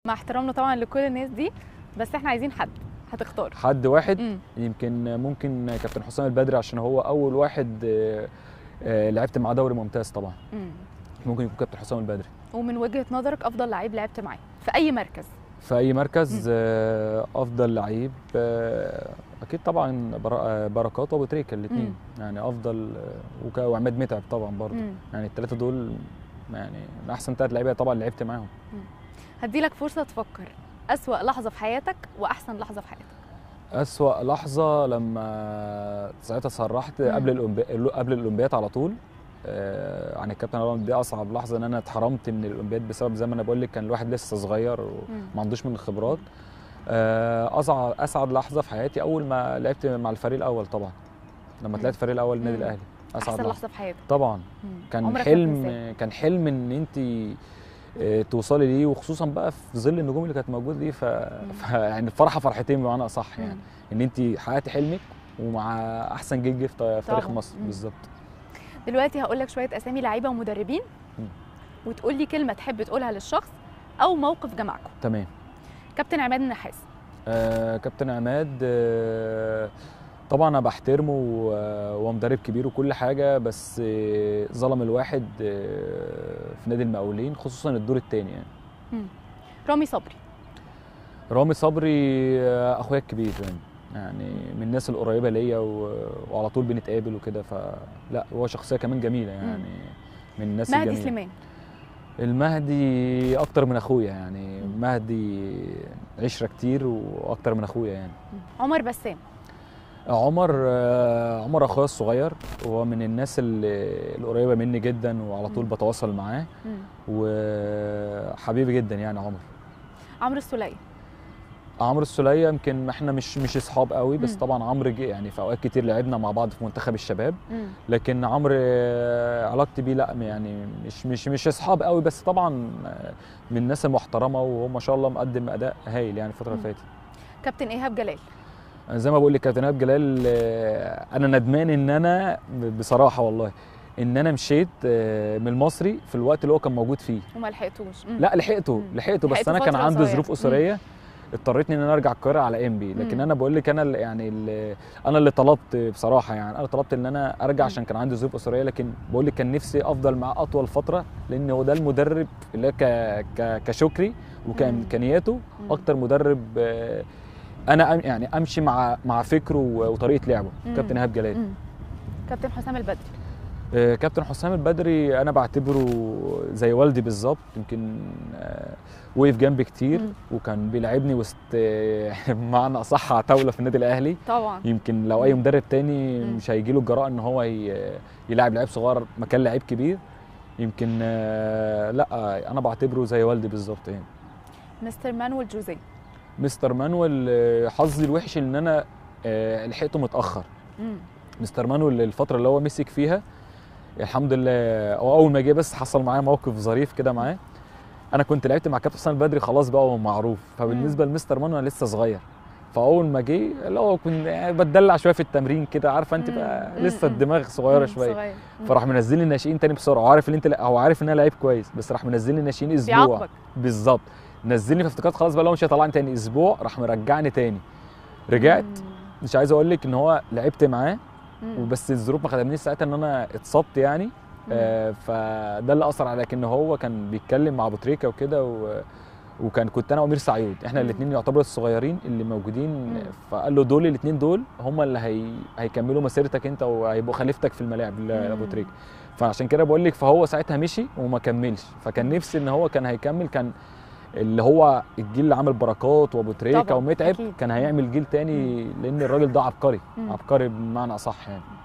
مع احترامنا طبعا لكل الناس دي بس احنا عايزين حد هتختار حد واحد مم. يمكن ممكن كابتن حسام البدري عشان هو اول واحد آه، آه، لعبت معاه دوري ممتاز طبعا مم. ممكن يكون كابتن حسام البدري ومن وجهه نظرك افضل لعيب لعبت معاه في اي مركز في اي مركز آه، افضل لعيب آه، اكيد طبعا بر- آه، بركات وابو تريكه الاثنين يعني افضل آه، وك- وعماد متعب طبعا برضه مم. يعني الثلاثه دول يعني من احسن ثلاث لعيبه طبعا لعبت معاهم هديلك فرصه تفكر اسوا لحظه في حياتك واحسن لحظه في حياتك أسوأ لحظة لما ساعتها صرحت مم. قبل الأولمبي... قبل الأولمبياد على طول آه، عن الكابتن رمضان دي أصعب لحظة إن أنا اتحرمت من الأولمبياد بسبب زي ما أنا بقول لك كان الواحد لسه صغير مم. وما عندوش من الخبرات آه، أصعب أسعد لحظة في حياتي أول ما لعبت مع الفريق الأول طبعا لما مم. طلعت الفريق الأول النادي مم. الأهلي أسعد احسن لحظة لحظه في حياتك طبعا مم. كان عمرك ما حلم تنساه. كان حلم ان انت آه، توصلي ليه وخصوصا بقى في ظل النجوم اللي كانت موجوده دي ف... ف... يعني الفرحه فرحتين بمعنى اصح يعني مم. ان انت حققتي حلمك ومع احسن جيل جه في في تاريخ طبعاً. مصر مم. بالظبط دلوقتي هقول لك شويه اسامي لعيبه ومدربين مم. وتقول لي كلمه تحب تقولها للشخص او موقف جمعكم تمام كابتن عماد النحاس آه كابتن عماد آه طبعا انا بحترمه و- وهو مدرب كبير وكل حاجه بس آه ظلم الواحد آه في نادي المقاولين خصوصا الدور الثاني يعني مم. رامي صبري رامي صبري آه، اخويا الكبير يعني يعني من الناس القريبه ليا و- وعلى طول بنتقابل وكده فلا هو شخصيه كمان جميله يعني من الناس مهدي الجميله سليمان المهدي اكتر من اخويا يعني مهدي عشره كتير واكتر من اخويا يعني مم. عمر بسام عمر آه، عمر اخويا الصغير هو من الناس اللي القريبه مني جدا وعلى طول مم. بتواصل معاه مم. وحبيبي جدا يعني عمر عمرو السوليه عمرو السوليه يمكن احنا مش مش اصحاب قوي بس مم. طبعا عمرو جه يعني في اوقات كتير لعبنا مع بعض في منتخب الشباب مم. لكن عمرو آه، علاقتي بيه لا يعني مش مش مش اصحاب قوي بس طبعا آه، من الناس المحترمه وهو ما شاء الله مقدم اداء هايل يعني الفتره اللي مم. فاتت كابتن ايهاب جلال أنا زي ما بقول لك كابتن ايهاب جلال آه، انا ندمان ان انا بصراحه والله ان انا مشيت آه، من المصري في الوقت اللي هو كان موجود فيه وما لحقتوش مم. لا لحقته مم. لحقته بس لحقته انا كان فترة عندي قصيرة. ظروف اسريه اضطريتني ان انا ارجع القاهره على ام بي لكن مم. انا بقول لك انا اللي يعني اللي انا اللي طلبت بصراحه يعني انا طلبت ان انا ارجع مم. عشان كان عندي ظروف اسريه لكن بقول لك كان نفسي افضل معاه اطول فتره لان هو ده المدرب اللي هو ك ك كشكري مم. وكامكانياته مم. اكتر مدرب آه، انا أم- يعني امشي مع مع فكره وطريقه لعبه مم. كابتن ايهاب جلال مم. كابتن حسام البدري آه، كابتن حسام البدري انا بعتبره زي والدي بالظبط يمكن آه، وقف جنبي كتير مم. وكان بيلعبني وسط آه، بمعنى اصح عتاوله في النادي الاهلي طبعا يمكن لو اي مم. مدرب تاني مم. مش هيجي له الجراءه ان هو ي- يلاعب لعيب صغير مكان لعيب كبير يمكن آه، لا آه، انا بعتبره زي والدي بالظبط يعني مستر مانويل جوزيه مستر مانويل آه، حظي الوحش ان انا آه، لحقته متاخر مم. مستر مانويل الفتره اللي هو مسك فيها الحمد لله هو اول ما جه بس حصل معايا موقف ظريف كده معاه انا كنت لعبت مع كابتن حسام البدري خلاص بقى هو معروف فبالنسبه لمستر مانويل أنا لسه صغير فاول ما جه اللي هو كنت يعني بتدلع شويه في التمرين كده عارفه انت مم. بقى مم. لسه مم. الدماغ صغيره مم. شويه صغير. مم. فراح منزل لي الناشئين تاني بسرعه هو عارف ان انت هو عارف ان انا لعيب كويس بس راح منزل لي الناشئين اسبوع بيعاقبك بالظبط نزلني فافتكرت خلاص بقى لو مش هيطلعني تاني اسبوع راح مرجعني تاني رجعت مم. مش عايز اقول لك ان هو لعبت معاه مم. وبس الظروف ما خدمنيش ساعتها ان انا اتصبت يعني مم. آه فده اللي اثر على لكن هو كان بيتكلم مع ابو تريكه وكده و... وكان كنت انا وامير سعيود احنا مم. الاثنين يعتبروا الصغيرين اللي موجودين مم. فقال له دول الاثنين دول هم اللي هي... هيكملوا مسيرتك انت وهيبقوا خليفتك في الملاعب ل- ابو مم. تريكه فعشان كده بقول لك فهو ساعتها مشي وما كملش فكان نفسي ان هو كان هيكمل كان اللي هو الجيل اللي عامل بركات وابو تريكه طبعاً، ومتعب أكيد. كان هيعمل جيل تاني لان الراجل ده عبقري مم. عبقري بمعنى اصح يعني